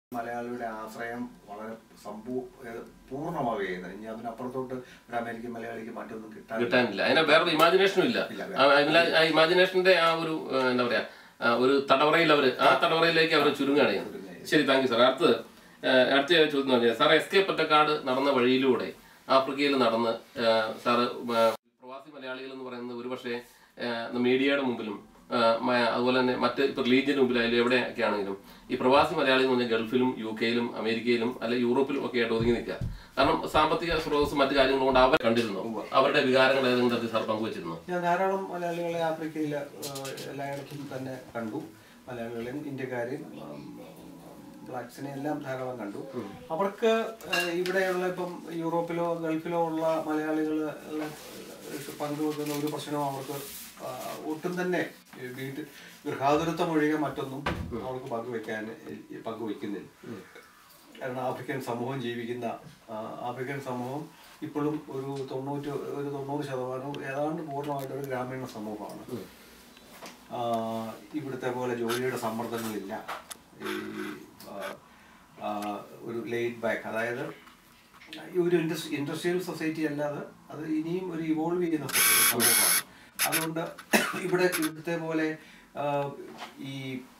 മലയാളിയുടെ ആശ്രയം വളരെ സമ്പൂ ഏത് പൂർണ്ണമാവുകയാണ് ഇനി അതിനപ്പുറത്തോട്ട് ഒരു അമേരിക്കൻ മലയാളിക്ക് മറ്റൊന്നും കിട്ടാൻ കിട്ടാനില്ല അതിന് വേറൊരു ഇമാജിനേഷനും ഇല്ല ഇല്ല, ആ, അതിന് ആ ഇമാജിനേഷന്റെ ആ ഒരു ആ, എന്താ പറയാ ആ, ഒരു തടവറയിൽ അവര് ആ തടവറയിലേക്ക് അവർ ചുരുങ്ങുകയാണ് ചെയ്യുന്നത് ശരി താങ്ക് യു സാർ അടുത്തത് ആ, അടുത്ത ചോദ്യം എന്ന് പറഞ്ഞാൽ സാർ എസ് കെ പൊറ്റക്കാട് നടന്ന വഴിയിലൂടെ ആഫ്രിക്കയിൽ നടന്ന് ആ, സാറ് ആ, പ്രവാസി മലയാളികൾ എന്ന് പറയുന്നത് ഒരുപക്ഷെ ആ, മീഡിയയുടെ മുമ്പിലും ആ, മ- അതുപോലെ തന്നെ മറ്റ് ഇപ്പൊ റിലീജിയന് മുമ്പിലായാലും എവിടെയൊക്കെ ആണെങ്കിലും ഈ പ്രവാസി മലയാളി എന്ന് പറഞ്ഞാൽ ഗൾഫിലും യു കെയിലും അമേരിക്കയിലും അല്ലെ യൂറോപ്പിലും ഒക്കെ ആയിട്ട് ഒതുങ്ങി നിൽക്കുക കാരണം സാമ്പത്തിക സ്രോതസ് മറ്റു കാര്യങ്ങൾ കൊണ്ട് അവർ കണ്ടിരുന്നു അവരുടെ വികാരങ്ങൾ ഏതെങ്കിലും തരത്തിൽ സാർ പങ്കുവച്ചിരുന്നു ഞാൻ ധാരാളം മലയാളികളെ ആഫ്രിക്കയിൽ എല്ലായിടത്തും തന്നെ കണ്ടു മലയാളികളെയും ഇന്ത്യക്കാരെയും ഉം, ബ്ലാക്സിനെ എല്ലാം ധാരാളം കണ്ടു അവർക്ക് ഏഹ്, ഇവിടെയുള്ള ഇപ്പം യൂറോപ്പിലോ ഗൾഫിലോ ഉള്ള മലയാളികൾ പങ്കുവെക്കുന്ന ഒരു പ്രശ്നവും അവർക്ക് ആ, ഒട്ടും തന്നെ ഈ വീട്ടിൽ ഗൃഹാതുരത്വം ഒഴികെ മറ്റൊന്നും അവർക്ക് പങ്കുവെക്കാൻ ഈ പങ്കുവെക്കുന്നില്ല കാരണം ആഫ്രിക്കൻ സമൂഹം ജീവിക്കുന്ന ആ, ആഫ്രിക്കൻ സമൂഹം ഇപ്പോഴും ഒരു തൊണ്ണൂറ്റ് ഒരു തൊണ്ണൂറ് ശതമാനവും ഏതാണ്ട് പൂർണ്ണമായിട്ട് ഒരു ഗ്രാമീണ സമൂഹമാണ് ആ, ഇവിടുത്തെ പോലെ ജോലിയുടെ സമ്മർദ്ദങ്ങളില്ല ഈ ആ, ആ, ഒരു ലെയ്ഡ് ബാക്ക് അതായത് ഈ ഒരു ഇൻഡസ് ഇൻഡസ്ട്രിയൽ സൊസൈറ്റി അല്ലാതെ അത് ഇനിയും ഒരു ഇവോൾവ് ചെയ്യുന്ന സമൂഹമാണ് അതുകൊണ്ട് ഇവിടെ ഇവിടുത്തെ പോലെ ആ, ഈ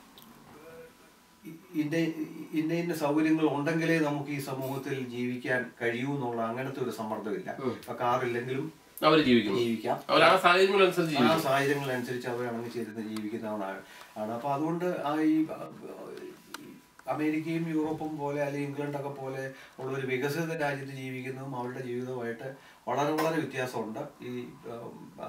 ഇ- ഇന്ന ഇന്ന ഇന്ന സൗകര്യങ്ങൾ ഉണ്ടെങ്കിലേ നമുക്ക് ഈ സമൂഹത്തിൽ ജീവിക്കാൻ കഴിയൂ എന്നുള്ള അങ്ങനത്തെ ഒരു സമ്മർദ്ദമില്ല ഇപ്പൊ കാറില്ലെങ്കിലും അവർ ജീവിക്കുന്നു ജീവിക്കാം അവർ ആ സാഹചര്യങ്ങളനുസരിച്ച് ആ ജീവിക്കും സാഹചര്യങ്ങളനുസരിച്ച് അവർ ഇണങ്ങി ചേരുന്ന ജീവിക്കുന്നവരാണ് ആണ് അപ്പൊ അതുകൊണ്ട് ആ ഈ ഈ അമേരിക്കയും യൂറോപ്പും പോലെ അല്ലെങ്കിൽ ഇംഗ്ലണ്ടൊക്കെ പോലെ ഉള്ള ഒരു വികസിത രാജ്യത്ത് ജീവിക്കുന്നതും അവരുടെ ജീവിതവുമായിട്ട് വളരെ വളരെ വ്യത്യാസമുണ്ട് ഈ ഉം, ആ,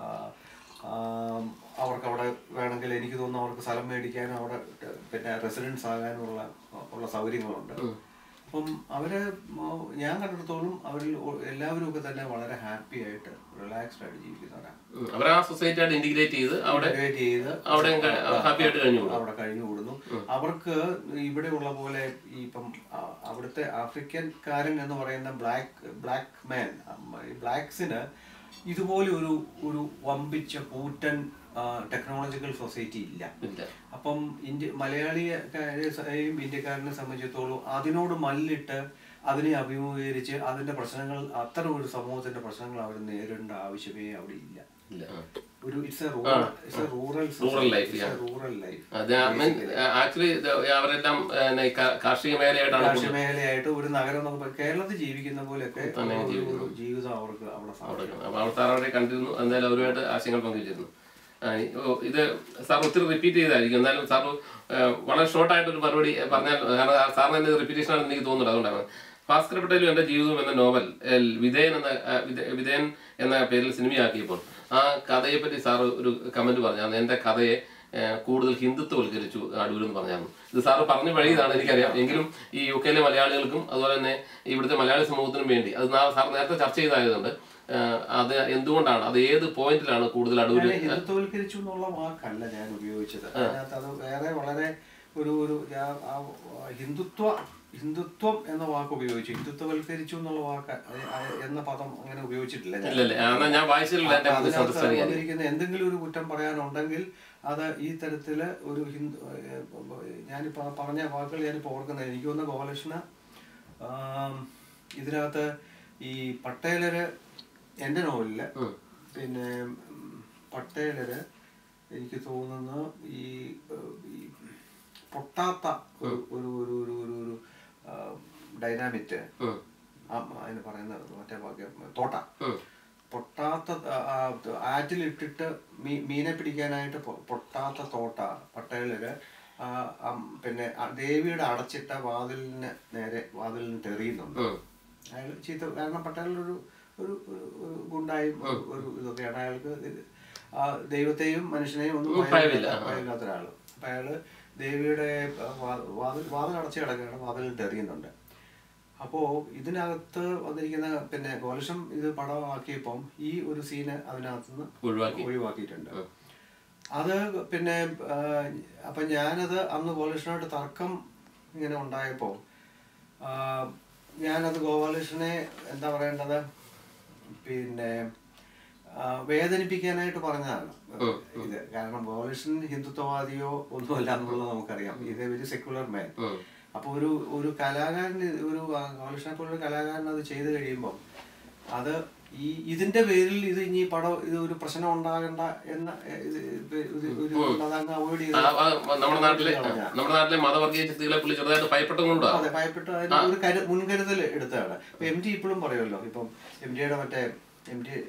ആം, അവർക്ക് അവിടെ വേണമെങ്കിൽ എനിക്ക് തോന്നുന്നു അവർക്ക് സ്ഥലം മേടിക്കാനും അവിടെ പിന്നെ റെസിഡൻസ് ആകാനുള്ള ഉള്ള സൗകര്യങ്ങളുണ്ട് അപ്പം അവര് മോ- ഞാൻ കണ്ടിടത്തോളം അവരിൽ ഒ- എല്ലാവരും ഒക്കെ തന്നെ വളരെ ഹാപ്പി ആയിട്ട് റിലാക്സ്ഡ് ആയിട്ട് ജീവിക്കുന്നവരാണ് ഉം. അവർ ആ സൊസൈറ്റിയായിട്ട് ഇന്റഗ്രേറ്റ് ചെയ്ത് അവിടെ Integrate ചെയ്ത് അവിടെ ഹാപ്പി ആയിട്ട് കഴിഞ്ഞു കൂടും അവിടെ കഴിഞ്ഞു കൂടുന്നു അവർക്ക് ഇവിടെ ഉള്ള പോലെ ഈ ഇപ്പം ആ- അവിടുത്തെ ആഫ്രിക്കൻകാരൻ എന്ന് പറയുന്ന ബ്ലാക്ക് ബ്ലാക്ക് മാൻ ബ്ലാക്സിന് ഇതുപോലെ ഒരു ഒരു വമ്പിച്ച കൂറ്റൻ ടെക്നോളജിക്കൽ സൊസൈറ്റി ഇല്ല ഇല്ല അപ്പം ഇന്ത്യ മലയാളിയെയും ഇന്ത്യക്കാരനെ സംബന്ധിച്ചിടത്തോളം അതിനോട് മല്ലിട്ട് അതിനെ അഭിമുഖീകരിച്ച് അതിന്റെ പ്രശ്നങ്ങൾ അത്തരം ഒരു സമൂഹത്തിന്റെ പ്രശ്നങ്ങൾ അവർ നേരിടേണ്ട ആവശ്യമേ അവിടെ ഇല്ല ഇല്ല ആ. ഒരു it's a rural it's a rural Rural life, yeah. Rural life അത് ആക്ച്വലി അവരെല്ലാം ഏ, കാ- കാർഷിക മേഖലയായിട്ടാണ് കാർഷിക മേഖലയായിട്ട് ഒരു നഗരം നമുക്ക് കേരളത്തിൽ ജീവിക്കുന്ന പോലെയൊക്കെ ഒരു ഒരു ജീവിതം അവർക്ക് അവിടെ സാധിക്കും അവിടെ അപ്പോൾ അവിടെ സാർ അവരെ കണ്ടിരുന്നു എന്തായാലും അവരുമായിട്ട് ആശയങ്ങൾ പങ്കുവച്ചിരുന്നു ആ, ഈ- ഓ, ഇത് സാർ ഒത്തിരി റിപ്പീറ്റ് ചെയ്തായിരിക്കും എന്നാലും സാർ വളരെ ഷോർട്ടായിട്ട് ഒരു മറുപടി പറഞ്ഞാൽ കാരണം സാറിന് എൻ്റെ റിപ്പീറ്റേഷൻ ആണെന്ന് എനിക്ക് തോന്നുന്നുണ്ട് അതുകൊണ്ടാണ് ഭാസ്കര പട്ടേലും എൻ്റെ ജീവിതം എന്ന നോവൽ എൽ, വിധേയൻ എന്ന ആ, വിധേ- വിധേയൻ എന്ന പേരിൽ സിനിമയാക്കിയപ്പോൾ ആ കഥയെപ്പറ്റി സാർ ഒരു കമന്റ് പറഞ്ഞു എൻ്റെ കഥയെ ഏ, കൂടുതൽ ഹിന്ദുത്വവൽക്കരിച്ചു അടൂർ എന്ന് പറഞ്ഞായിരുന്നു ഇത് സാറ് പറഞ്ഞു വഴിയതാണ് എനിക്കറിയാം എങ്കിലും ഈ യു കെയിലെ മലയാളികൾക്കും അതുപോലെ തന്നെ ഇവിടുത്തെ മലയാളി സമൂഹത്തിനും വേണ്ടി അത് നാ- സാർ നേരത്തെ ചർച്ച ചെയ്തായതുകൊണ്ട് ആ, അത് എന്തുകൊണ്ടാണ് അത് ഏത് പോയിന്റിലാണ് കൂടുതൽ അടൂര് ഞാൻ ഹിന്ദുത്വവൽക്കരിച്ചു എന്നുള്ള വാക്കല്ല ഞാൻ ഉപയോഗിച്ചത് അതിനകത്ത് അത് വേറെ വളരെ ഒരു ഒരു ഞാൻ ആ ഹിന്ദുത്വ ഹിന്ദുത്വം എന്ന വാക്ക് ഉപയോഗിച്ചു ഹിന്ദുത്വവൽക്കരിച്ചു എന്നുള്ള വാക്ക് അത് അത് എന്ന പദം അങ്ങനെ ഉപയോഗിച്ചിട്ടില്ല ഞാൻ ഇല്ലല്ലേ ആ, എന്നാ ഞാൻ വായിച്ചിട്ടില്ല എൻ്റെ അതിനകത്ത് അണ്ടർസ്റ്റാൻഡിങ് വന്നിരിക്കുന്ന എന്തെങ്കിലും ഒരു കുറ്റം പറയാനുണ്ടെങ്കിൽ അത് ഈ തരത്തില് ഒരു ഹിന്ദു ഏഹ്, ഞാനിപ്പോ ആ പറഞ്ഞ വാക്കുകൾ ഞാനിപ്പോ ഓർക്കുന്നത് എനിക്ക് തോന്നുന്ന ഗോപാലകൃഷ്ണ ആം, ഇതിനകത്ത് ഈ പട്ടേലര് എൻ്റെ നോവലില് പിന്നെ ഉം, പട്ടേലര് എനിക്ക് തോന്നുന്നു ഈ ഏഹ്, ഈ പൊട്ടാത്ത ഒരു ഒരു ഒരു ഒരു ഒരു ഒരു ഡൈനാമിറ്റ് അതിന് പറയുന്ന മറ്റേ വാക്യം തോട്ട പൊട്ടാത്ത ആ, ആ, ആറ്റിലിട്ടിട്ട് മീ മീനെ പിടിക്കാനായിട്ട് പൊ- പൊട്ടാത്ത തോട്ട പട്ടേലര് ആ, അം, പിന്നെ ആ ദേവിയുടെ അടച്ചിട്ട വാതിലിന് നേരെ വാതിലിന് തെറിയുന്നുണ്ട് അയാൾ ചീത്ത കാരണം പട്ടേലൊരു ഒരു ഒരു ഒരു ഗുണ്ടായും ഒരു- ഒരു ഇതൊക്കെയാണ് അയാൾക്ക് ഇത് ആ ദൈവത്തെയും മനുഷ്യനെയും ഒന്നും ഭയമില്ലാത്ത ഭയമില്ലാത്ത ഒരാള് അപ്പൊ അയാള് ദേവിയുടെ ആ, വാ- വാതിൽ വാതിൽ അടച്ചു കിടക്കുകയാണ് വാതിലിൽ തെറിയുന്നുണ്ട് അപ്പോ ഇതിനകത്ത് വന്നിരിക്കുന്ന പിന്നെ ഗോലക്ഷം ഇത് പടമാക്കിയപ്പം ഈ ഒരു സീന് അതിനകത്തുനിന്ന് ഒഴിവാക്കി ഒഴിവാക്കിയിട്ടുണ്ട് അത് പിന്നെ ആ, അപ്പൊ ഞാനത് അന്ന് ഗോപാലകൃഷ്ണനായിട്ട് തർക്കം ഇങ്ങനെ ഉണ്ടായപ്പോ ആ, ഞാനത് ഗോപാലകൃഷ്ണനെ എന്താ പറയേണ്ടത് പിന്നെ ആ, വേദനിപ്പിക്കാനായിട്ട് പറഞ്ഞതാണ് ഇത് കാരണം ഗോപാലകൃഷ്ണൻ ഹിന്ദുത്വവാദിയോ ഒന്നുമല്ല എന്നുള്ളത് നമുക്കറിയാം ഇത് ഒരു സെക്യുലർ മാൻ അപ്പൊ ഒരു ഒരു കലാകാരന് ഒരു ഗോപാലകൃഷ്ണനെ പോലുള്ള കലാകാരൻ അത് ചെയ്തു കഴിയുമ്പം അത് ഈ ഇതിന്റെ പേരിൽ ഇത് ഇനി പടം ഇത് ഒരു പ്രശ്നം ഉണ്ടാകണ്ട എന്ന ഇത് ഇത് ഇത് ഇത് അതങ്ങ് അവോയ്ഡ് ചെയ്ത് ആ, ആ, നമ്മുടെ നാട്ടിലെ നമ്മുടെ നാട്ടിലെ മതവർഗീയ ശക്തികളെ പുള്ളി ചെറുതായിട്ട് ഭയപ്പെട്ടുകൊണ്ടാ അതെ ഭയപ്പെട്ട് അതിന് ഒരു കരു മുൻകരുതൽ എടുത്തതാണ് ഇപ്പൊ എം ടി ഇപ്പോഴും പറയുമല്ലോ ഇപ്പം എം ടിയുടെ മറ്റേ M T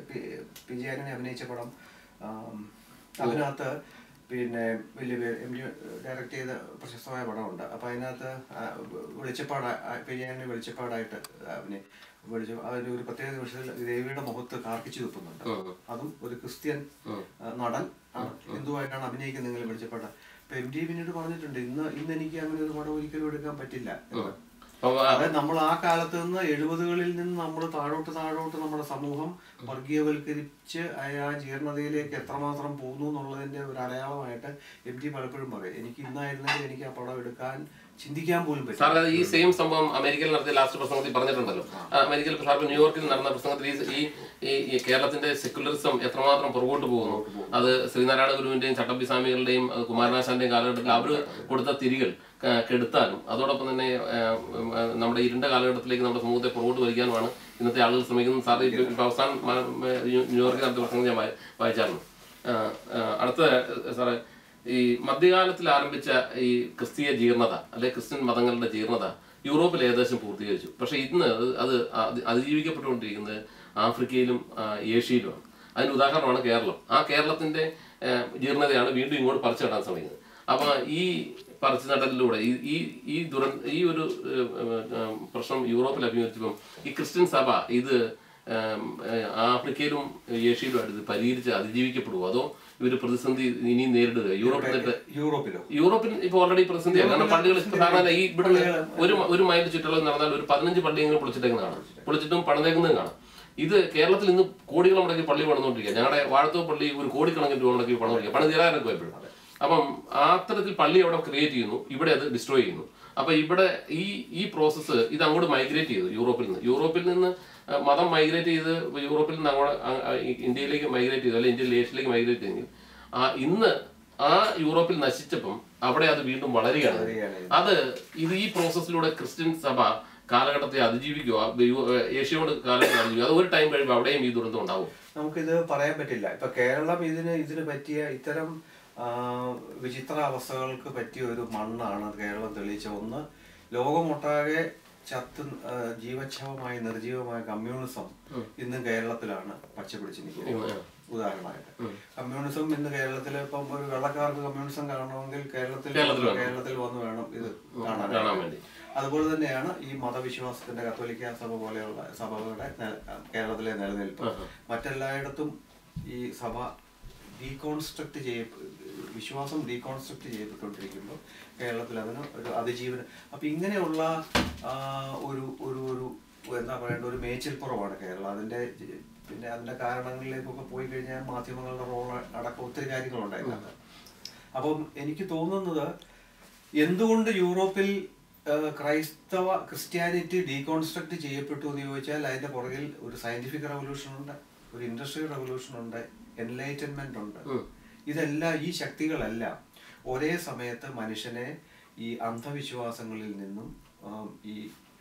P G Antony അഭിനയിച്ച പടം ആം, അതിനകത്ത് പിന്നെ വലിയ പേര് എം ടി ഡയറക്റ്റ് ചെയ്ത പ്രശസ്തമായ പടമുണ്ട് അപ്പൊ അതിനകത്ത് ആ, വെളിച്ചപ്പാട് ആ, പി ജി ആന്റണി വെളിച്ചപ്പാടായിട്ട് അഭിനയ വെളിച്ച അതിന്റെ ഒരു പ്രത്യേക നിമിഷത്തിൽ ദേവിയുടെ മുഖത്ത് കാർക്കിച്ചു തുപ്പുന്നുണ്ട് അതും ഒരു ക്രിസ്ത്യൻ ആ, നടൻ ആണ് ഹിന്ദുവായിട്ടാണ് അഭിനയിക്കുന്നത് നിങ്ങൾ വെളിച്ചപ്പാട് അപ്പൊ എം ടി പിന്നീട് പറഞ്ഞിട്ടുണ്ട് ഇന്ന് ഇന്ന് എനിക്ക് അങ്ങനെ ഒരു പടം ഒരിക്കലും എടുക്കാൻ പറ്റില്ല എന്ന്. അപ്പൊ ആ, അതായത് നമ്മൾ ആ കാലത്ത് നിന്ന് എഴുപതുകളിൽ നിന്ന് നമ്മൾ താഴോട്ട് താഴോട്ട് നമ്മുടെ സമൂഹം വർഗീയവൽക്കരിച്ച് ആ ജീർണതയിലേക്ക് എത്രമാത്രം പോകുന്നു എന്നുള്ളതിന്റെ ഒരു അടയാളമായിട്ട് എം ടി പലപ്പോഴും പറയും എനിക്ക് ഇന്നായിരുന്നെങ്കിൽ എനിക്ക് ആ പടം എടുക്കാൻ ചിന്തിക്കാൻ പോലും പറ്റും സാർ അത് ഈ സെയിം സംഭവം അമേരിക്കയിൽ നടത്തിയ ലാസ്റ്റ് പ്രസംഗത്തിൽ പറഞ്ഞിട്ടുണ്ടല്ലോ ആ, അമേരിക്കയിൽ സാർ ന്യൂയോർക്കിൽ നടന്ന പ്രസംഗത്തിൽ ഈ- ഈ ഈ- ഈ കേരളത്തിന്റെ സെക്യുലറിസം എത്രമാത്രം പുറകോട്ട് പോകുന്നു അത് ശ്രീനാരായണ ഗുരുവിന്റെയും ചട്ടമ്പി സ്വാമികളുടെയും അത് കുമാരനാശാന്റെയും കാലഘട്ടത്തിൽ അവർ കൊടുത്ത തിരികൾ ക- കെടുത്താനും അതോടൊപ്പം തന്നെ ആ, ഉം, ആ, നമ്മുടെ ഇരുണ്ട കാലഘട്ടത്തിലേക്ക് നമ്മുടെ സമൂഹത്തെ പുറകോട്ട് വലിക്കാനുമാണ് ഇന്നത്തെ ആളുകൾ ശ്രമിക്കുന്നത് സാർ ഇപ്പൊ ഇപ്പൊ അവസാനം മ- മ- ന്യൂയോർക്കിൽ നടത്തിയ പ്രസംഗം ഞാൻ വായി- വായിച്ചായിരുന്നു ആ, ആ, അടുത്ത സാറേ ഈ മധ്യകാലത്തിൽ ആരംഭിച്ച ഈ ക്രിസ്തീയ ജീർണത അല്ലെ ക്രിസ്ത്യൻ മതങ്ങളുടെ ജീർണത യൂറോപ്പിൽ ഏകദേശം പൂർത്തീകരിച്ചു പക്ഷെ ഇന്ന് അത് അത് അതി- അതിജീവിക്കപ്പെട്ടുകൊണ്ടിരിക്കുന്നത് ആഫ്രിക്കയിലും ആ, ഏഷ്യയിലുമാണ് അതിന് ഉദാഹരണമാണ് കേരളം ആ കേരളത്തിന്റെ ആ, ജീർണതയാണ് വീണ്ടും ഇങ്ങോട്ട് പറിച്ചു നടാൻ ശ്രമിക്കുന്നത് അപ്പൊ ഈ പറിച്ചു നടലിലൂടെ ഈ ഈ ഈ ദുരന്ത ഈ ഒരു ഏഹ്, ഏഹ്, പ്രശ്നം യൂറോപ്പിൽ അഭിമുഖിച്ചപ്പം ഈ ക്രിസ്ത്യൻ സഭ ഇത് ഏം, ഏഹ്, ആഫ്രിക്കയിലും ഏഷ്യയിലുമായിട്ട് ഇത് പരിഹരിച്ച് അതിജീവിക്കപ്പെടുമോ അതോ ഇവര് പ്രതിസന്ധി ഇനിയും നേരിടുക യൂറോപ്പിൽ നിന്നിട്ട് യൂറോപ്പിലോ യൂറോപ്പിൽ ഇപ്പൊ ഓൾറെഡി പ്രതിസന്ധിയാണ് കാരണം പള്ളികൾ ഇപ്പൊ സാധാരണ ഈ ഇവിടെ ഒരു ഒരു മൈൽ ചുറ്റളവ് നടന്നാൽ ഒരു പതിനഞ്ച് പള്ളിയെങ്കിലും പൊളിച്ചിട്ടേക്കുന്ന കാണാം പൊളിച്ചിട്ടും പണിതേക്കുന്നതും കാണാം ഇത് കേരളത്തിൽ ഇന്ന് കോടികൾ മുടക്കി പള്ളി പണിതുകൊണ്ടിരിക്കുക ഞങ്ങളുടെ വാഴത്തോ പള്ളി ഒരു കോടിക്കണക്കിന് രൂപ മുടക്കി പണിതിരിക്കുക പണി തീരാനൊക്കെ പോയപ്പോഴും അപ്പം ആ തരത്തിൽ പള്ളി അവിടെ ക്രിയേറ്റ് ചെയ്യുന്നു ഇവിടെ അത് ഡിസ്ട്രോയ് ചെയ്യുന്നു അപ്പൊ ഇവിടെ ഈ ഈ പ്രോസസ്സ് ഇത് അങ്ങോട്ട് മൈഗ്രേറ്റ് ചെയ്തു യൂറോപ്പിൽ നിന്ന് യൂറോപ്പിൽ നിന്ന് ആ, മതം മൈഗ്രേറ്റ് ചെയ്ത് യൂറോപ്പിൽ നിന്ന് അങ്ങോട്ട് ആ, ആ, ഈ ഇന്ത്യയിലേക്ക് മൈഗ്രേറ്റ് ചെയ്തു അല്ലെങ്കിൽ ഇന്ത്യയിൽ ഏഷ്യയിലേക്ക് മൈഗ്രേറ്റ് ചെയ്തെങ്കിൽ ആ ഇന്ന് ആ യൂറോപ്പിൽ നശിച്ചപ്പം അവിടെ അത് വീണ്ടും വളരുകയാണ് വളരുകയാണ് അത് ഇത് ഈ പ്രോസസ്സിലൂടെ ക്രിസ്ത്യൻ സഭ കാലഘട്ടത്തെ അതിജീവിക്കുക യു- ഏഷ്യയോട് കാലഘട്ടം അതിജീവിക്കുക അത് ഒരു ടൈം കഴിയുമ്പോൾ അവിടെയും ഈ ദുരന്തം ഉണ്ടാവും നമുക്കിത് പറയാൻ പറ്റില്ല ഇപ്പൊ കേരളം ഇതിന് ഇതിന് പറ്റിയ ഇത്തരം ആ, വിചിത്ര അവസ്ഥകൾക്ക് പറ്റിയ ഒരു മണ്ണാണ് കേരളം തെളിയിച്ച ഒന്ന് ലോകമൊട്ടാകെ ചത്ത് ആ, ജീവച്ഛവമായി നിർജീവമായ കമ്മ്യൂണിസം ഇന്നും കേരളത്തിലാണ് പച്ചപിടിച്ച് നിൽക്കുന്നത് ഉദാഹരണമായിട്ട് കമ്മ്യൂണിസം ഇന്ന് കേരളത്തിൽ ഇപ്പം ഒരു വെള്ളക്കാർക്ക് കമ്മ്യൂണിസം കാണണമെങ്കിൽ കേരളത്തിൽ കേരളത്തിൽ വേണം. കേരളത്തിൽ വന്ന് വേണം ഇത് കാണാൻ കാണാൻ വേണ്ടി അതുപോലെ തന്നെയാണ് ഈ മതവിശ്വാസത്തിന്റെ കത്തോലിക്ക സഭ പോലെയുള്ള സഭകളുടെ നില- കേരളത്തിലെ നിലനിൽപ്പ് മറ്റെല്ലായിടത്തും ഈ സഭ ഡീകോൺസ്ട്രക്ട് ചെയ്യ വിശ്വാസം ഡീകോൺസ്ട്രക്ട് ചെയ്യപ്പെട്ടുകൊണ്ടിരിക്കുമ്പോൾ കേരളത്തിൽ അതിന് ഒരു അതിജീവനം അപ്പൊ ഇങ്ങനെയുള്ള ആ, ഒരു ഒരു ഒരു എന്താ പറയേണ്ട ഒരു മേച്ചിൽപ്പുറമാണ് കേരളം അതിന്റെ ജ- പിന്നെ അതിന്റെ കാരണങ്ങളിലേക്കൊക്കെ പോയി കഴിഞ്ഞാൽ മാധ്യമങ്ങളുടെ റോൾ അടക്കം ഒത്തിരി കാര്യങ്ങളുണ്ടായിരുന്നു അപ്പം എനിക്ക് തോന്നുന്നത് എന്തുകൊണ്ട് യൂറോപ്പിൽ ആ, ക്രൈസ്തവ ക്രിസ്ത്യാനിറ്റി ഡീകോൺസ്ട്രക്ട് ചെയ്യപ്പെട്ടു എന്ന് ചോദിച്ചാൽ അതിന്റെ പുറകിൽ ഒരു സയന്റിഫിക് റവല്യൂഷൻ ഉണ്ട് ഒരു ഇൻഡസ്ട്രിയൽ റവല്യൂഷൻ ഉണ്ട് എൻലൈറ്റൻമെന്റ് ഉണ്ട് ഇതെല്ലാം ഈ ശക്തികളെല്ലാം ഒരേ സമയത്ത് മനുഷ്യനെ ഈ അന്ധവിശ്വാസങ്ങളിൽ നിന്നും ആം, ഈ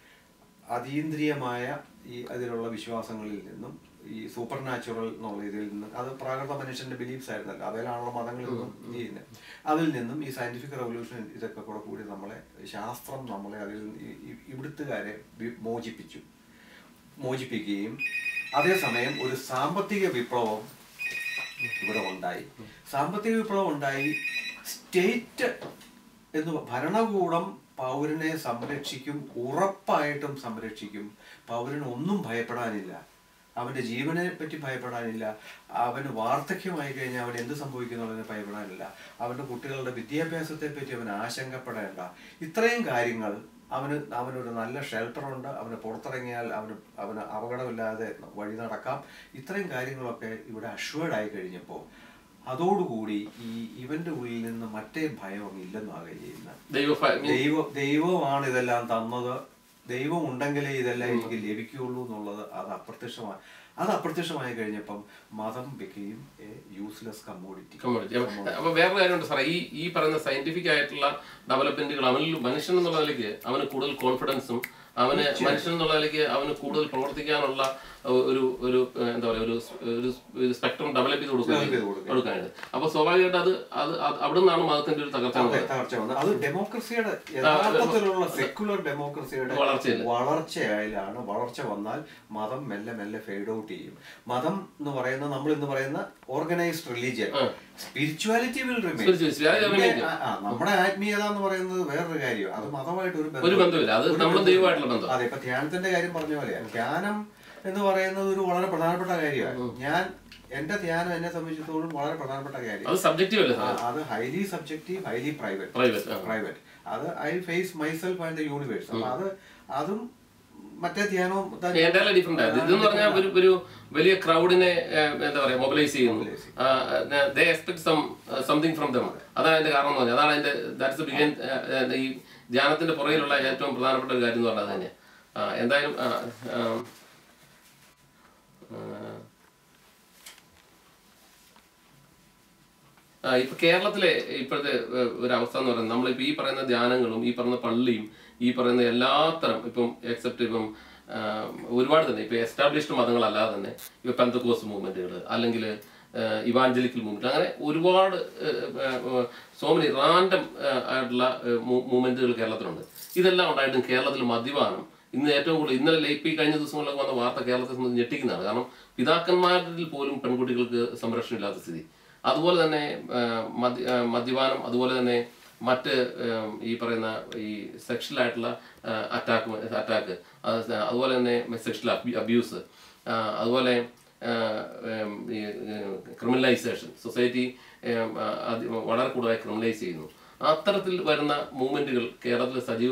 അതീന്ദ്രിയമായ ഈ അതിലുള്ള വിശ്വാസങ്ങളിൽ നിന്നും ഈ സൂപ്പർ നാച്ചുറൽ എന്നുള്ള ഇതിൽ നിന്ന് അത് പ്രാകൃത മനുഷ്യന്റെ ബിലീഫ്സ് ആയിരുന്നല്ലോ അതിലാണല്ലോ മതങ്ങളിൽ നിന്നും ചെയ്യുന്നത് അതിൽ നിന്നും ഈ സയന്റിഫിക് റവല്യൂഷൻ ഇതൊക്കെ കൂടെ കൂടി നമ്മളെ ശാസ്ത്രം നമ്മളെ അതിൽ നിന്ന് ഈ- ഈ ഇവിടുത്തുകാരെ വി- മോചിപ്പിച്ചു മോചിപ്പിക്കുകയും അതേസമയം ഒരു സാമ്പത്തിക വിപ്ലവം ഇവിടെ ഉണ്ടായി സാമ്പത്തിക വിപ്ലവം ഉണ്ടായി സ്റ്റേറ്റ് എന്ന് പ- ഭരണകൂടം പൗരനെ സംരക്ഷിക്കും ഉറപ്പായിട്ടും സംരക്ഷിക്കും പൗരന് ഒന്നും ഭയപ്പെടാനില്ല അവന്റെ ജീവനെ പറ്റി ഭയപ്പെടാനില്ല അവന് വാർദ്ധക്യമായി കഴിഞ്ഞാൽ അവൻ എന്ത് സംഭവിക്കുന്നുള്ളതിനെ ഭയപ്പെടാനില്ല അവന്റെ കുട്ടികളുടെ വിദ്യാഭ്യാസത്തെ പറ്റി അവൻ ആശങ്കപ്പെടേണ്ട ഇത്രയും കാര്യങ്ങൾ അവന് അവനൊരു നല്ല ഷെൽട്ടറുണ്ട് അവന് പുറത്തിറങ്ങിയാൽ അവന് അവന് അപകടമില്ലാതെ വഴി നടക്കാം ഇത്രയും കാര്യങ്ങളൊക്കെ ഇവിടെ അഷ്വേർഡ് ആയി കഴിഞ്ഞപ്പോൾ അതോടുകൂടി ഈ ഇവന്റെ ഉള്ളിൽ നിന്ന് മറ്റേ ഭയം ഇല്ലെന്നാകുക ചെയ്യുന്നത് ദൈവ ദൈവം ദൈവമാണ് ഇതെല്ലാം തന്നത് ദൈവം ഉണ്ടെങ്കിലേ ഇതെല്ലാം എനിക്ക് ലഭിക്കുകയുള്ളൂ എന്നുള്ളത് അത് അപ്രത്യക്ഷമാണ് അത് അപ്രത്യക്ഷമായി കഴിഞ്ഞപ്പം മതം ബിക്കെയും എ യൂസ്ലെസ് കമ്മോഡിറ്റി കമ്മോഡിറ്റി അപ്പൊ വേറൊരു കാര്യമുണ്ട് സാറേ ഈ ഈ പറയുന്ന സയന്റിഫിക് ആയിട്ടുള്ള ഡെവലപ്മെന്റുകൾ അവനിൽ മനുഷ്യൻ എന്നുള്ള നിലയ്ക്ക് അവന് കൂടുതൽ കോൺഫിഡൻസും അവന് മനുഷ്യൻ എന്നുള്ള നിലയ്ക്ക് അവന് കൂടുതൽ പ്രവർത്തിക്കാനുള്ള ഒ- ഒരു ഒരു ഏഹ്, എന്താ പറയാ ഒരു സ്- ഒരു സ്- ഒരു സ്പെക്ട്രം ഡെവലപ്പ് ചെയ്ത് കൊടുക്കാൻ കൊടുക്കാനായിട്ട് അപ്പൊ സ്വാഭാവികമായിട്ട് അത് അത് അത് അവിടെ നിന്നാണ് മതത്തിന്റെ ഒരു തകർച്ച വന്നത്. തകർച്ച വന്നത് അത് ഡെമോക്രസിയുടെ യഥാർത്ഥത്തിലുള്ള സെക്യുലർ ഡെമോക്രസിയുടെ വളർച്ചയില്ല. വളർച്ചയായാലാണ് വളർച്ച വന്നാൽ മതം മെല്ലെ മെല്ലെ ഫെയ്ഡ് ഔട്ട് ചെയ്യും മതം എന്ന് പറയുന്ന നമ്മൾ ഇന്ന് പറയുന്ന organised religion spirituality will Spirituality, അത് remain ചെയ്യും. നമ്മുടെ ആത്മീയത എന്ന് പറയുന്നത് വേറൊരു കാര്യം അത് മതമായിട്ട് ഒരു ഒരു ബന്ധമില്ല അത് നമ്മളും ദൈവമായിട്ടുള്ള ബന്ധം അതെ ഇപ്പൊ ധ്യാനത്തിന്റെ കാര്യം പറഞ്ഞ പോലെയാണ് ധ്യാനം എന്ന് പറയുന്നത് ഒരു വളരെ പ്രധാനപ്പെട്ട കാര്യമാണ് ഞാൻ എന്റെ ധ്യാനം എന്നെ സംബന്ധിച്ചിടത്തോളം വളരെ പ്രധാനപ്പെട്ട കാര്യം അത് സബ്ജക്റ്റീവ് അല്ലേ സാർ അത് highly subjective highly private private private അത് I face myself and the universe അപ്പൊ അത് അതും മറ്റേ ധ്യാനവും തന്നെ- എൻ്റെ ഡിഫറെന്റ് ആണ് ഇതെന്ന് പറഞ്ഞാൽ ഒരു ഒരു വലിയ ക്രൗഡിനെ എന്താ പറയാ മൊബിലൈസ് ചെയ്യുന്നു they expect some something from them അതാണ് അതിന്റെ കാരണം എന്ന് പറഞ്ഞാൽ അതാണ് അതിന്റെ ദാറ്റ്സ് ബിഗൻ ഈ ധ്യാനത്തിന്റെ പുറകിലുള്ള ഏറ്റവും പ്രധാനപ്പെട്ട ഒരു കാര്യം എന്ന് പറഞ്ഞാൽ അത് തന്നെയാണ് ആ, എന്തായാലും ആ, ആ, ആ, ഇപ്പൊ കേരളത്തിലെ ഇപ്പോഴത്തെ ഏഹ്, ഒരു അവസ്ഥ എന്ന് പറയുന്നത് നമ്മളിപ്പോ ഈ പറയുന്ന ധ്യാനങ്ങളും ഈ പറയുന്ന പള്ളിയും ഈ പറയുന്ന എല്ലാത്തരം ഇപ്പം എക്സെപ്റ്റ് ഇപ്പം ആ, ഒരുപാട് തന്നെ ഇപ്പൊ എസ്റ്റാബ്ലിഷ്ഡ് മതങ്ങളല്ലാതെ തന്നെ ഇപ്പൊ പെന്തക്കോസ് മൂവ്മെന്റുകൾ അല്ലെങ്കിൽ ഇവാഞ്ചലിക്കൽ മൂവ്മെന്റ് അങ്ങനെ ഒരുപാട് സോ മെനി റാൻഡം ആയിട്ടുള്ള മൂവ്മെന്റുകൾ കേരളത്തിലുണ്ട് ഇതെല്ലാം ഉണ്ടായിട്ടും കേരളത്തിൽ മദ്യപാനം ഇന്ന് ഏറ്റവും കൂടുതൽ ഇന്നലെ ഇപ്പൊ ഈ കഴിഞ്ഞ ദിവസങ്ങളിലൊക്കെ വന്ന വാർത്ത കേരളത്തെ സംബന്ധിച്ച് ഞെട്ടിക്കുന്നതാണ് കാരണം പിതാക്കന്മാരിൽ പോലും പെൺകുട്ടികൾക്ക് സംരക്ഷണം ഇല്ലാത്ത സ്ഥിതി അതുപോലെ തന്നെ ആ, മദ്യ ആ, മദ്യപാനം അതുപോലെ തന്നെ മറ്റ് ഉം, ഈ പറയുന്ന ഈ സെക്ഷൽ ആയിട്ടുള്ള അറ്റാക്ക് അറ്റാക്ക് അതുപോലെ തന്നെ സെക്ഷൽ അബ്യൂസ് അതുപോലെ ആ, ഉം, ഈ ക്രിമിനലൈസേഷൻ സൊസൈറ്റി വളരെ കൂടുതലായി ക്രിമിനലൈസ് ചെയ്യുന്നു അത്തരത്തിൽ വരുന്ന മൂവ്മെന്റുകൾ കേരളത്തിൽ സജീവ